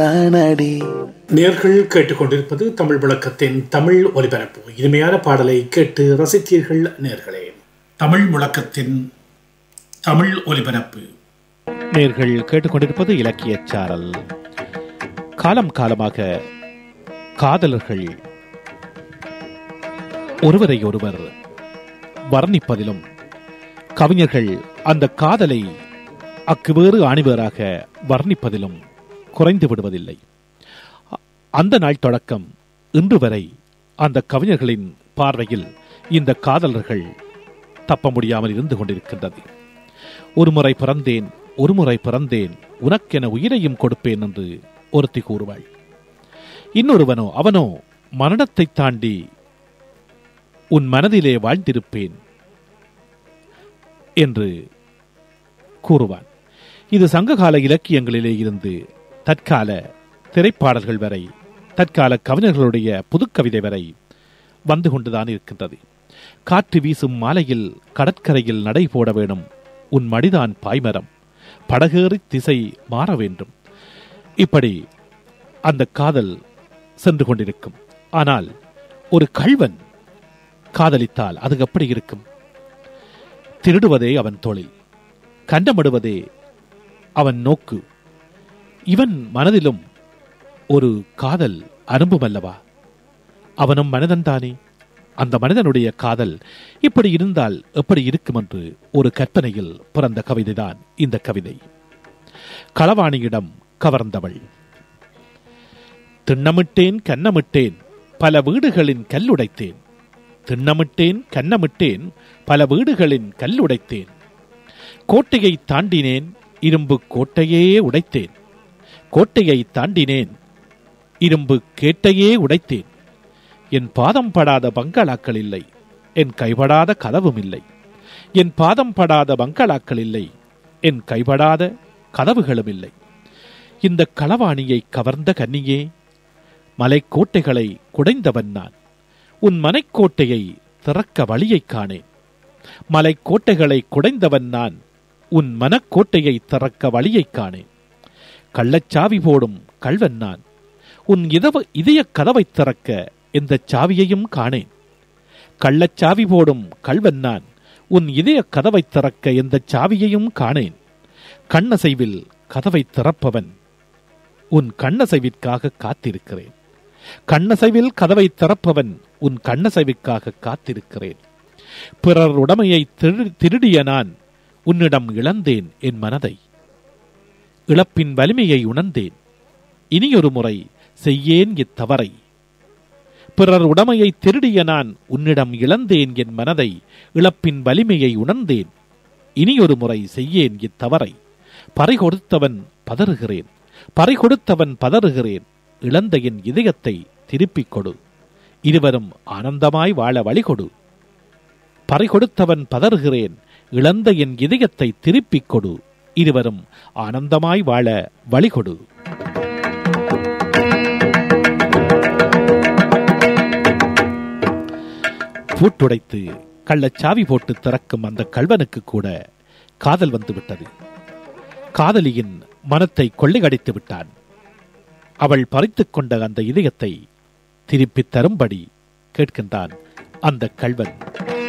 நானடி நேர்கள் கேட்டுக்கொண்டிருப்பது தமிழ் விளக்கத்தின் தமிழ் ஒலிபரப்பு இனிமையான பாடலை கேட்டு ரசித்தீர்கள் நேர்களே தமிழ் முழக்கத்தின் தமிழ் ஒலிபரப்பு நேர்கள் கேட்டுக்கொண்டிருப்பது இலக்கியச் சாரல் காலம் காலமாக காதலர்கள் ஒருவரை ஒருவர் வர்ணிப்பதிலும் கவிஞர்கள் அந்த காதலை அக்கு வேறு ஆணிவேராக வர்ணிப்பதிலும் குறைந்து விடுவதில்லை அ- அந்த நாள் தொடக்கம் இன்று வரை அந்த கவிஞர்களின் பார்வையில் இந்த காதலர்கள் தப்ப முடியாமல் இருந்து கொண்டிருக்கின்றது ஒருமுறை பிறந்தேன் ஒருமுறை பிறந்தேன் உனக்கென உயிரையும் கொடுப்பேன் என்று ஒருத்தி கூறுவாள் இன்னொருவனோ அவனோ மரணத்தை தாண்டி உன் மனதிலே வாழ்ந்திருப்பேன் என்று கூறுவான் இது சங்ககால இலக்கியங்களிலே இருந்து தற்கால திரைப்பாடல்கள் வரை தற்கால கவிஞர்களுடைய புதுக்கவிதை வரை வந்து கொண்டுதான் இருக்கின்றது காற்று வீசும் மாலையில் கடற்கரையில் நடை போட வேணும் உன் மடிதான் பாய்மரம் படகேறி திசை மாற வேண்டும் இப்படி அந்த காதல் சென்று கொண்டிருக்கும் ஆனால் ஒரு கள்வன் காதலித்தால் அது எப்படி இருக்கும் திருடுவதே அவன் தொழில் கண்டமிடுவதே அவன் நோக்கு இவன் மனதிலும் ஒரு காதல் அரும்பும் அல்லவா அவனும் மனிதன்தானே அந்த மனிதனுடைய காதல் இப்படி இருந்தால் எப்படி இருக்கும் என்று ஒரு கற்பனையில் பிறந்த கவிதைதான் இந்த கவிதை களவாணியிடம் கவர்ந்தவள் திண்ணமிட்டேன் கன்னமிட்டேன் பல வீடுகளின் கல்லுடைத்தேன் திண்ணமிட்டேன் கன்னமிட்டேன் பல வீடுகளின் கல்லுடைத்தேன் கோட்டையை தாண்டினேன் இரும்பு கோட்டையே உடைத்தேன் கோட்டையை தாண்டினேன் இரும்பு கேட்டையே உடைத்தேன் என் பாதம் படாத பங்களாக்கள் இல்லை என் கைபடாத கதவும் இல்லை என் பாதம் படாத பங்களாக்கள் இல்லை என் கைபடாத கதவுகளும் இல்லை இந்த களவாணியை கவர்ந்த கன்னியே மலைக்கோட்டைகளை குடைந்தவன் நான் உன் மனைக்கோட்டையை திறக்க வழியைக் காணேன் மலைக்கோட்டைகளை குடைந்தவன் நான் உன் மனக்கோட்டையை திறக்க வழியைக் காணேன் கள்ளச்சாவி போடும் கள்வன் நான் உன் இதவ இதயக் கதவைத் திறக்க எந்த சாவியையும் காணேன் கள்ளச்சாவி போடும் கள்வன் நான் உன் இதயக் கதவைத் திறக்க எந்த சாவியையும் காணேன் கண்ணசைவில் கதவைத் திறப்பவன் உன் கண்ணசைவிற்காக காத்திருக்கிறேன் கண்ணசைவில் கதவை திறப்பவன் உன் கண்ணசைவிற்காக காத்திருக்கிறேன் பிறர் உடைமையை திரு- திருடிய நான் உன்னிடம் இழந்தேன் என் மனதை இழப்பின் வலிமையை உணர்ந்தேன் இனியொரு முறை செய்யேன் இத்தவறை பிறர் உடைமையை திருடிய நான் உன்னிடம் இழந்தேன் என் மனதை இழப்பின் வலிமையை உணர்ந்தேன் இனியொரு முறை செய்யேன் இத்தவறை பறை கொடுத்தவன் பதறுகிறேன் பறை கொடுத்தவன் பதறுகிறேன் இழந்த என் இதயத்தை திருப்பிக் கொடு இருவரும் ஆனந்தமாய் வாழ வழி கொடு பறை கொடுத்தவன் பதறுகிறேன் இழந்த என் இதயத்தை திருப்பிக் கொடு இருவரும் ஆனந்தமாய் வாழ வழி கொடு பூட்டுடைத்து கள்ளச்சாவி போட்டு திறக்கும் அந்த கள்வனுக்கு கூட காதல் வந்து விட்டது காதலியின் மனத்தை கொள்ளையடித்து விட்டான் அவள் பறித்துக் கொண்ட அந்த இதயத்தை திருப்பித் தரும்படி கேட்கின்றான் அந்த கள்வன்